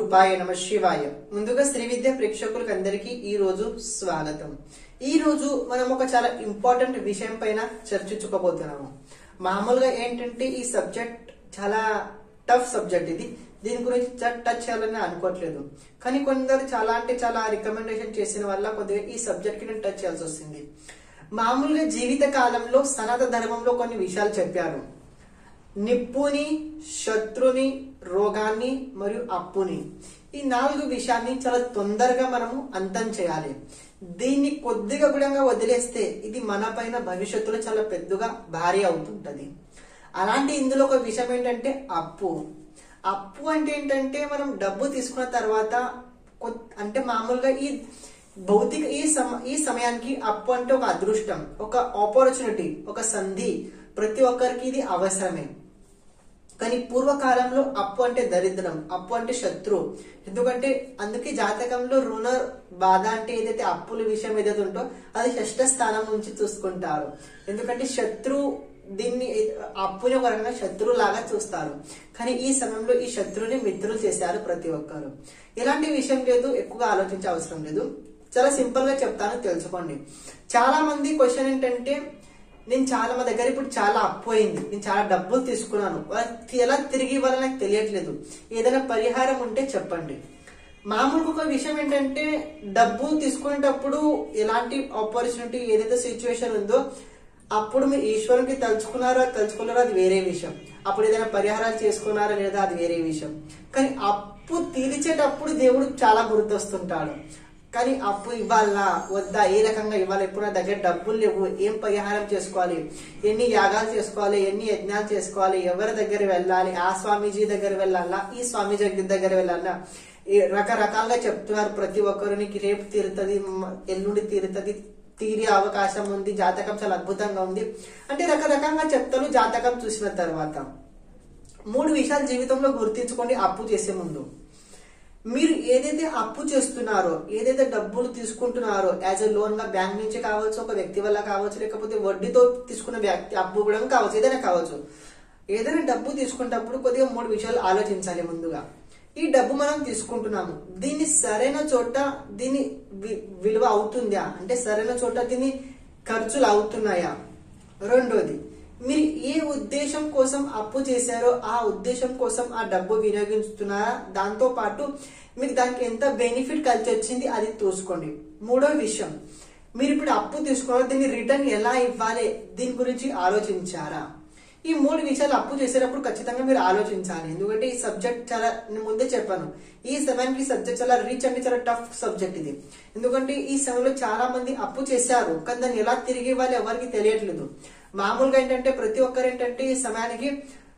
గురుపాయ నమ శివాయ ముందుగా శ్రీ విద్య ప్రేక్షకులకు అందరికీ ఈ రోజు స్వాగతం ఈ రోజు మనం ఒక చాలా ఇంపార్టెంట్ విషయం పైన చర్చించుకోబోతున్నాము మామూలుగా ఏంటంటే ఈ సబ్జెక్ట్ చాలా టఫ్ సబ్జెక్ట్ ఇది దీని గురించి చ- టచ్ చేయాలని అనుకోవట్లేదు కానీ కొందరు చాలా అంటే చాలా రికమెండేషన్ చేసిన వల్ల కొద్దిగా ఈ సబ్జెక్ట్ కి నేను టచ్ చేయాల్సి వస్తుంది మామూలుగా జీవిత కాలంలో సనాతన ధర్మంలో కొన్ని విషయాలు చెప్పారు నిప్పుని శత్రుని రోగాన్ని మరియు అప్పుని ఈ నాలుగు విషయాన్ని చాలా తొందరగా మనము అంతం చేయాలి దీన్ని కొద్దిగా కూడా వదిలేస్తే ఇది మన పైన భవిష్యత్తులో చాలా పెద్దగా భారీ అవుతుంటది అలాంటి ఇందులో ఒక విషయం ఏంటంటే అప్పు అప్పు అంటే ఏంటంటే మనం డబ్బు తీసుకున్న తర్వాత కొ- అంటే మామూలుగా ఈ భౌతిక ఈ సమ ఈ సమయానికి అప్పు అంటే ఒక అదృష్టం ఒక ఆపర్చునిటీ ఒక సంధి ప్రతి ఒక్కరికి ఇది అవసరమే కానీ పూర్వకాలంలో అప్పు అంటే దరిద్రం అప్పు అంటే శత్రు ఎందుకంటే అందుకే జాతకంలో రుణ బాధ అంటే ఏదైతే అప్పుల విషయం ఏదైతే ఉంటో అది షష్ఠ స్థానం నుంచి చూసుకుంటారు ఎందుకంటే శత్రు దీన్ని అప్పుని ఒక రకంగా శత్రువు లాగా చూస్తారు కానీ ఈ సమయంలో ఈ శత్రువుని మిత్రులు చేశారు ప్రతి ఒక్కరు ఎలాంటి విషయం లేదు ఎక్కువగా ఆలోచించే అవసరం లేదు చాలా సింపుల్ గా చెప్తాను తెలుసుకోండి చాలా మంది క్వశ్చన్ ఏంటంటే నేను చాలా మా దగ్గర ఇప్పుడు చాలా అప్పు అయింది నేను చాలా డబ్బులు తీసుకున్నాను వాళ్ళకి ఎలా తిరిగి ఇవ్వాలో నాకు తెలియట్లేదు ఏదైనా పరిహారం ఉంటే చెప్పండి మామూలుగా ఒక విషయం ఏంటంటే డబ్బు తీసుకునేటప్పుడు ఎలాంటి ఆపర్చునిటీ ఏదైతే సిచ్యువేషన్ ఉందో అప్పుడు మీరు ఈశ్వరునికి తలుచుకున్నారో తలుచుకున్నారో అది వేరే విషయం అప్పుడు ఏదైనా పరిహారాలు చేసుకున్నారో లేదా అది వేరే విషయం కానీ అప్పు తీర్చేటప్పుడు దేవుడు చాలా గుర్తొస్తుంటాడు కానీ అప్పు ఇవ్వాలా వద్దా ఏ రకంగా ఇవ్వాలి ఎప్పుడు నా దగ్గర డబ్బులు లేవు ఏం పరిహారం చేసుకోవాలి ఎన్ని యాగాలు చేసుకోవాలి ఎన్ని యజ్ఞాలు చేసుకోవాలి ఎవరి దగ్గర వెళ్ళాలి ఆ స్వామీజీ దగ్గర వెళ్ళాలా ఈ స్వామీజీ దగ్గర వెళ్ళాలా ఈ రకరకాలుగా చెప్తున్నారు ప్రతి ఒక్కరు నీకు రేపు తీరుతుంది మ- ఎల్లుండి తీరుతుంది తీరే అవకాశం ఉంది జాతకం చాలా అద్భుతంగా ఉంది అంటే రకరకంగా చెప్తారు జాతకం చూసిన తర్వాత మూడు విషయాలు జీవితంలో గుర్తించుకోండి అప్పు చేసే ముందు మీరు ఏదైతే అప్పు చేస్తున్నారో ఏదైతే డబ్బులు తీసుకుంటున్నారో యాజ్ ఎ లోన్ గా బ్యాంక్ నుంచి కావచ్చు ఒక వ్యక్తి వల్ల కావచ్చు లేకపోతే వడ్డీతో తీసుకున్న వ్యక్తి అప్పు కూడా కావచ్చు ఏదైనా కావచ్చు ఏదైనా డబ్బు తీసుకునేటప్పుడు కొద్దిగా మూడు విషయాలు ఆలోచించాలి ముందుగా ఈ డబ్బు మనం తీసుకుంటున్నాము దీన్ని సరైన చోట దీని వి- విలువ అవుతుందా అంటే సరైన చోట దీని ఖర్చులు అవుతున్నాయా రెండోది మీరు ఏ ఉద్దేశం కోసం అప్పు చేశారో ఆ ఉద్దేశం కోసం ఆ డబ్బు వినియోగిస్తున్నారా దాంతో పాటు మీకు దానికి ఎంత బెనిఫిట్ కలిసి వచ్చింది అది చూసుకోండి మూడో విషయం మీరు ఇప్పుడు అప్పు తీసుకున్నారు దీన్ని రిటర్న్ ఎలా ఇవ్వాలి దీని గురించి ఆలోచించారా ఈ మూడు విషయాలు అప్పు చేసేటప్పుడు ఖచ్చితంగా మీరు ఆలోచించాలి ఎందుకంటే ఈ సబ్జెక్ట్ చాలా నేను ముందే చెప్పాను ఈ సమయానికి ఈ సబ్జెక్ట్ చాలా రీచ్ అంటే చాలా టఫ్ సబ్జెక్ట్ ఇది ఎందుకంటే ఈ సమయంలో చాలా మంది అప్పు చేశారు కానీ దాన్ని ఎలా తిరిగి ఇవ్వాలి ఎవరికి తెలియట్లేదు మామూలుగా ఏంటంటే ప్రతి ఒక్కరు ఏంటంటే ఈ సమయానికి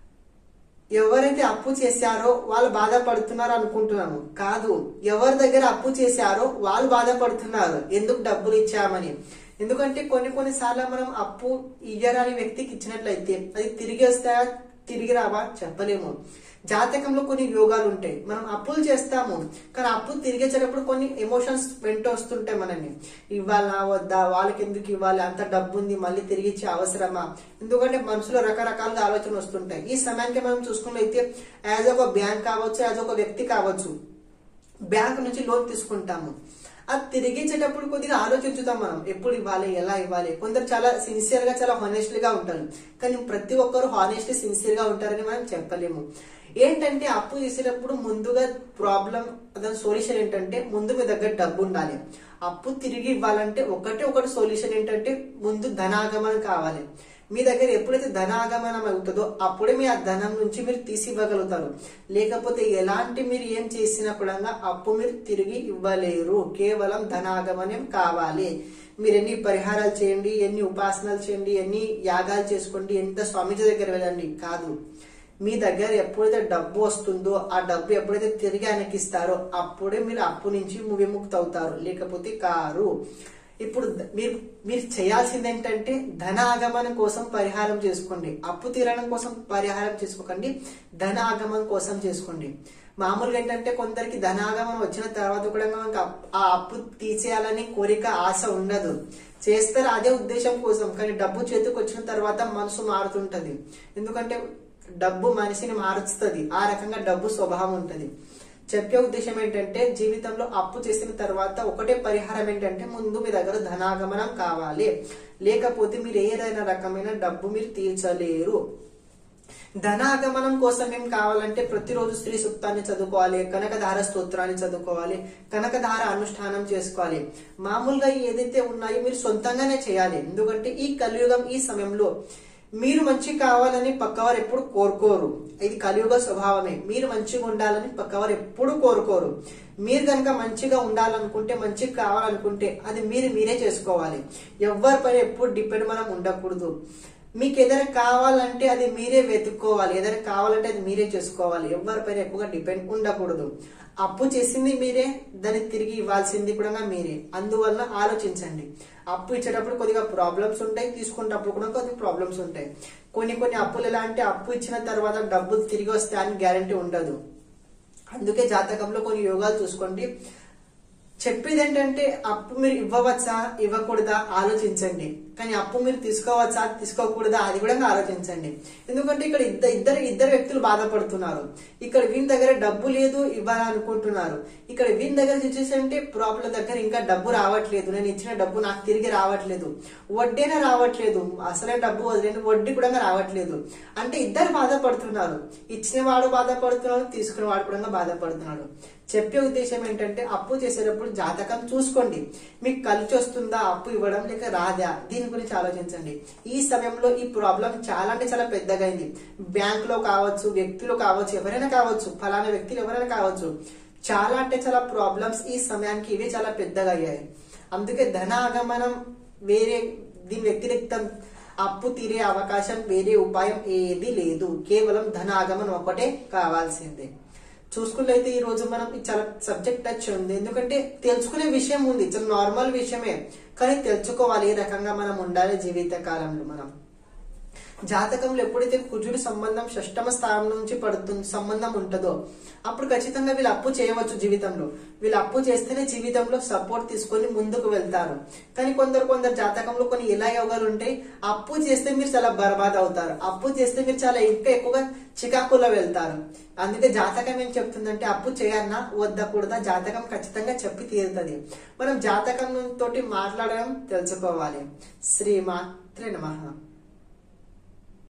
ఎవరైతే అప్పు చేశారో వాళ్ళు బాధపడుతున్నారు అనుకుంటున్నాను కాదు ఎవరి దగ్గర అప్పు చేశారో వాళ్ళు బాధపడుతున్నారు ఎందుకు డబ్బులు ఇచ్చామని ఎందుకంటే కొన్ని కొన్ని సార్లు మనం అప్పు ఇయ్యరాని వ్యక్తికి ఇచ్చినట్లయితే అది తిరిగి వస్తాయా తిరిగి రావా చెప్పలేము జాతకంలో కొన్ని యోగాలు ఉంటాయి మనం అప్పులు చేస్తాము కానీ అప్పు తిరిగి వచ్చేటప్పుడు కొన్ని ఎమోషన్స్ వెంట వస్తుంటాయి మనల్ని ఇవ్వాలా వద్దా వాళ్ళకి ఎందుకు ఇవ్వాలి అంత డబ్బు ఉంది మళ్ళీ తిరిగి ఇచ్చే అవసరమా ఎందుకంటే మనసులో రకరకాలుగా ఆలోచన వస్తుంటాయి ఈ సమయానికి మనం చూసుకున్నట్లయితే యాజ్ ఒక బ్యాంక్ కావచ్చు యాజ్ ఒక వ్యక్తి కావచ్చు బ్యాంక్ నుంచి లోన్ తీసుకుంటాము అది తిరిగించేటప్పుడు కొద్దిగా ఆలోచించుతాం మనం ఎప్పుడు ఇవ్వాలి ఎలా ఇవ్వాలి కొందరు చాలా సిన్సియర్ గా చాలా హానెస్ట్లీ గా ఉంటారు కానీ ప్రతి ఒక్కరు హానెస్ట్లీ సిన్సియర్ గా ఉంటారని మనం చెప్పలేము ఏంటంటే అప్పు చేసేటప్పుడు ముందుగా ప్రాబ్లం దాని సొల్యూషన్ ఏంటంటే ముందు మీ దగ్గర డబ్బు ఉండాలి అప్పు తిరిగి ఇవ్వాలంటే ఒకటే ఒకటి సొల్యూషన్ ఏంటంటే ముందు ధనాగమనం కావాలి మీ దగ్గర ఎప్పుడైతే ధనాగమనం అవుతుందో అప్పుడే మీ ఆ ధనం నుంచి మీరు తీసి ఇవ్వగలుగుతారు లేకపోతే ఎలాంటి మీరు ఏం చేసినా కూడా అప్పు మీరు తిరిగి ఇవ్వలేరు కేవలం ధనాగమనం కావాలి మీరు ఎన్ని పరిహారాలు చేయండి ఎన్ని ఉపాసనలు చేయండి ఎన్ని యాగాలు చేసుకోండి ఎంత స్వామీజీ దగ్గర వెళ్ళండి కాదు మీ దగ్గర ఎప్పుడైతే డబ్బు వస్తుందో ఆ డబ్బు ఎప్పుడైతే తిరిగి ఆయనకి ఇస్తారో అప్పుడే మీరు అప్పు నుంచి విముక్తి అవుతారు లేకపోతే కారు ఇప్పుడు ద- మీరు మీరు చేయాల్సింది ఏంటంటే ధన ఆగమనం కోసం పరిహారం చేసుకోండి అప్పు తీరడం కోసం పరిహారం చేసుకోకండి ధన ఆగమనం కోసం చేసుకోండి మామూలుగా ఏంటంటే కొందరికి ధనాగమనం వచ్చిన తర్వాత కూడా మనకు అప్- ఆ అప్పు తీసేయాలని కోరిక ఆశ ఉండదు చేస్తారు అదే ఉద్దేశం కోసం కానీ డబ్బు చేతికి వచ్చిన తర్వాత మనసు మారుతుంటది ఎందుకంటే డబ్బు మనిషిని మారుస్తుంది ఆ రకంగా డబ్బు స్వభావం ఉంటది చెప్పే ఉద్దేశం ఏంటంటే జీవితంలో అప్పు చేసిన తర్వాత ఒకటే పరిహారం ఏంటంటే ముందు మీ దగ్గర ధనాగమనం కావాలి లేకపోతే మీరు ఏదైనా రకమైన డబ్బు మీరు తీర్చలేరు ధనాగమనం కోసం ఏం కావాలంటే ప్రతిరోజు స్త్రీ సూక్తాన్ని చదువుకోవాలి కనకధార స్తోత్రాన్ని చదువుకోవాలి కనకధార అనుష్ఠానం చేసుకోవాలి మామూలుగా ఏదైతే ఉన్నాయో మీరు సొంతంగానే చేయాలి ఎందుకంటే ఈ కలియుగం ఈ సమయంలో మీరు మంచి కావాలని పక్కవారు ఎప్పుడు కోరుకోరు ఇది కలియుగ స్వభావమే మీరు మంచిగా ఉండాలని పక్కవారు ఎప్పుడు కోరుకోరు మీరు కనుక మంచిగా ఉండాలనుకుంటే మంచిగా కావాలనుకుంటే అది మీరు మీరే చేసుకోవాలి ఎవరిపైన ఎప్పుడు డిపెండ్ మనం ఉండకూడదు మీకు ఏదైనా కావాలంటే అది మీరే వెతుక్కోవాలి ఏదైనా కావాలంటే అది మీరే చేసుకోవాలి ఎవరిపైన ఎక్కువగా డిపెండ్ ఉండకూడదు అప్పు చేసింది మీరే దాన్ని తిరిగి ఇవ్వాల్సింది కూడా మీరే అందువల్ల ఆలోచించండి అప్పు ఇచ్చేటప్పుడు కొద్దిగా ప్రాబ్లమ్స్ ఉంటాయి తీసుకునేటప్పుడు కూడా కొద్దిగా ప్రాబ్లమ్స్ ఉంటాయి కొన్ని కొన్ని అప్పులు ఎలా అంటే అప్పు ఇచ్చిన తర్వాత డబ్బులు తిరిగి వస్తే అని గ్యారంటీ ఉండదు అందుకే జాతకంలో కొన్ని యోగాలు చూసుకోండి చెప్పేది ఏంటంటే అప్పు మీరు ఇవ్వవచ్చా ఇవ్వకూడదా ఆలోచించండి కానీ అప్పు మీరు తీసుకోవచ్చా తీసుకోకూడదా అది కూడా ఆలోచించండి ఎందుకంటే ఇక్కడ ఇద్దరు ఇద్దరు ఇద్దరు వ్యక్తులు బాధపడుతున్నారు ఇక్కడ వీని దగ్గర డబ్బు లేదు ఇవ్వాలనుకుంటున్నారు ఇక్కడ వీని దగ్గర సిచ్యువేషన్ అంటే ప్రాబ్లం దగ్గర ఇంకా డబ్బు రావట్లేదు నేను ఇచ్చిన డబ్బు నాకు తిరిగి రావట్లేదు వడ్డీనే రావట్లేదు అసలే డబ్బు వదిలేని వడ్డీ కూడా రావట్లేదు అంటే ఇద్దరు బాధపడుతున్నారు ఇచ్చిన వాడు బాధపడుతున్నాడు తీసుకున్న వాడు కూడా బాధపడుతున్నాడు చెప్పే ఉద్దేశం ఏంటంటే అప్పు చేసేటప్పుడు జాతకం చూసుకోండి మీకు కలిసి వస్తుందా అప్పు ఇవ్వడం లేక రాదా దీని గురించి ఆలోచించండి ఈ సమయంలో ఈ ప్రాబ్లం చాలా అంటే చాలా పెద్దగా అయింది బ్యాంక్ లో కావచ్చు వ్యక్తులు కావచ్చు ఎవరైనా కావచ్చు ఫలానా వ్యక్తులు ఎవరైనా కావచ్చు చాలా అంటే చాలా ప్రాబ్లమ్స్ ఈ సమయానికి ఇవి చాలా పెద్దగా అయ్యాయి అందుకే ధనాగమనం వేరే దీని వ్యతిరేక్తం అప్పు తీరే అవకాశం వేరే ఉపాయం ఏది లేదు కేవలం ధనాగమనం ఒకటే కావాల్సిందే చూసుకున్నట్లయితే ఈ రోజు మనం ఈ చాలా సబ్జెక్ట్ టచ్ ఉంది ఎందుకంటే తెలుసుకునే విషయం ఉంది చాలా నార్మల్ విషయమే కానీ తెలుసుకోవాలి ఏ రకంగా మనం ఉండాలి జీవిత కాలంలో మనం జాతకంలో ఎప్పుడైతే కుజుడి సంబంధం షష్టమ స్థానం నుంచి పడుతుంది సంబంధం ఉంటుందో అప్పుడు ఖచ్చితంగా వీళ్ళు అప్పు చేయవచ్చు జీవితంలో వీళ్ళు అప్పు చేస్తేనే జీవితంలో సపోర్ట్ తీసుకొని ముందుకు వెళ్తారు కానీ కొందరు కొందరు జాతకంలో కొన్ని ఎలా యోగాలు ఉంటాయి అప్పు చేస్తే మీరు చాలా బర్బాద్ అవుతారు అప్పు చేస్తే మీరు చాలా ఇంకా ఎక్కువగా చికాకులో వెళ్తారు అందుకే జాతకం ఏం చెప్తుందంటే అప్పు చేయన్నా వద్దకూడదా జాతకం ఖచ్చితంగా చెప్పి తీరుతుంది మనం జాతకం తోటి మాట్లాడడం తెలుసుకోవాలి శ్రీమాత్రే నమః